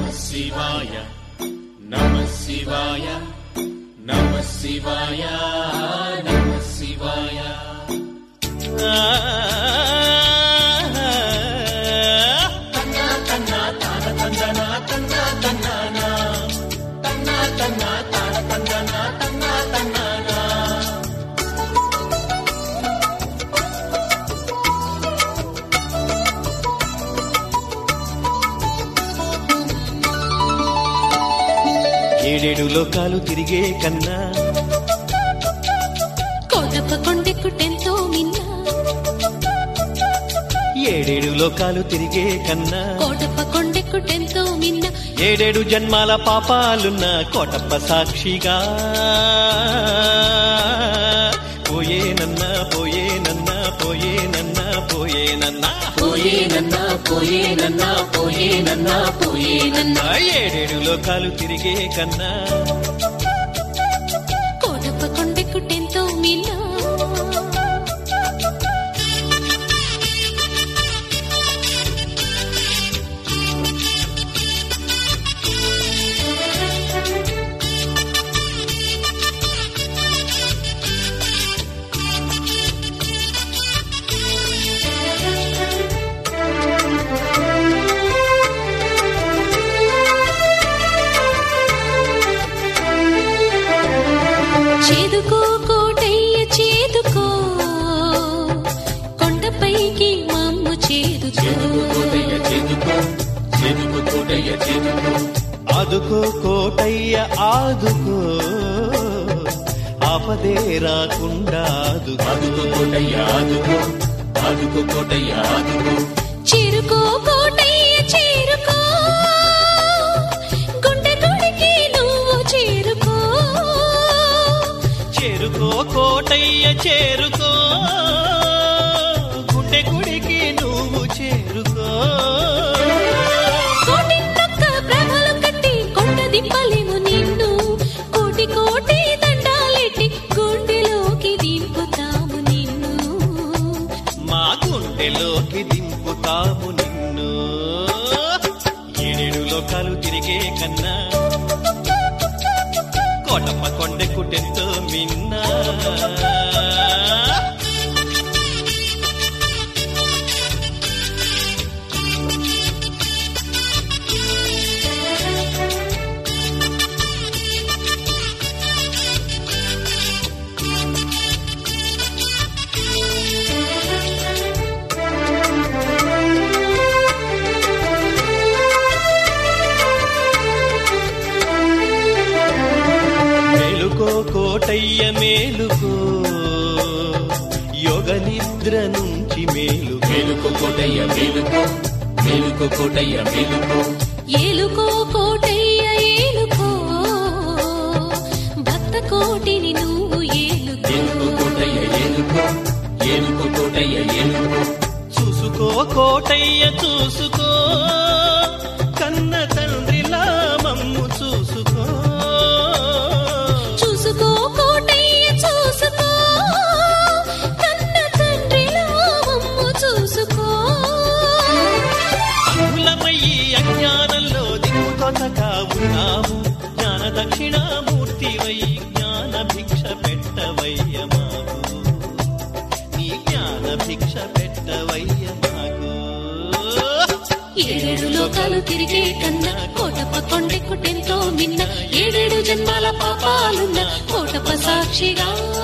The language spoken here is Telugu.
శివాయ నమ శివాయ నమ శివాయ నమ శివాయ తన్నా తన్నా తాన తందనా తన్నా తన్నానా తన్నా తన్నా తాన తందనా తన్నా తన్నానా ఏడేడు లోకాలు తిరిగే కన్నా కోటప్ప కొండెక్కుటెంతో మిన్న ఏడేడు లోకాలు తిరిగే కన్నా కోటప్ప కొండెక్కుటెంతో మిన్న ఏడేడు జన్మాల పాపాలున్న కోటప్ప సాక్షిగా పోయేనన్నా పోయేనన్నా పోయేనన్నా పోయేనన్నా పోయేనన్నా పోయేనన్నా పోయేనన్నా పోయేనన్నా ఆ ఏడేడు లోకాలు తిరిగే కన్నా కోటప్ప కొండెక్కుటెంతో మిన్న చేదుకో కోటయ్య చేదుకో కొండపైకి మమ్ము చేదుకో చేదుకు కోటయ్య చేదుకో చేదుకు కోటయ్య చేదుకో ఆదుకో కోటయ్య ఆదుకో ఆపదే రాకుండా ఆదుకో ఆదుకో కోటయ్య ఆదుకో ఆదుకో కోటయ్య ఆదుకో చేరుకో కోటయ్య చేరుకో గుండె గుడికి నువ్వు చేరుకో చేరుకో కోటయ్య చేరుకో గుండె గుడికి నువ్వు చేరుకో కోటిన్నొక్క ప్రభలు కట్టి కొండ దింపలేము నిన్ను కోటి కోటి దండాలెట్టి గుండెలోకి దింపుతాము నిన్ను మా గుండెలోకి దింపుతాము నిన్ను ఏడేడు లోకాలు తిరిగే కన్నా కోటమ్మ కొండెక్కుటెంతో మిన్నా మేలుకో కోటయ్య మేలుకో యోగ నిద్ర నుంచి మేలు మేలుకో కోటయ్య మేలుకో మేలుకో కోటయ్య మేలుకో ఏలుకో కోటయ్య ఏలుకో భక్త కోటిని నువ్వు ఏలుకో ఏలుకో కోటయ్య ఏలుకో ఏలుకో కోటయ్య ఏలుకో చూసుకో కోటయ్య చూసుకో కన్న తండ్రిలా మమ్ము చూసుకో చూసుకో కోటయ్య చూసుకో కన్న తండ్రిలా మమ్ము చూసుకో కులమయ్యి అజ్ఞానంలో దిక్కుకొనగా ఉన్నాము జ్ఞాన దక్షిణామూర్తివై జ్ఞాన భిక్ష పెట్టవయ్య మాకు నీ జ్ఞాన భిక్ష పెట్టవయ్య మాకు ఏడేడు లోకాలు తిరిగే కన్నా కోటప్ప కొండెక్కుటెంతో మిన్న ఏడేడు జన్మాల పాపాలున్న కోటప్ప సాక్షిగా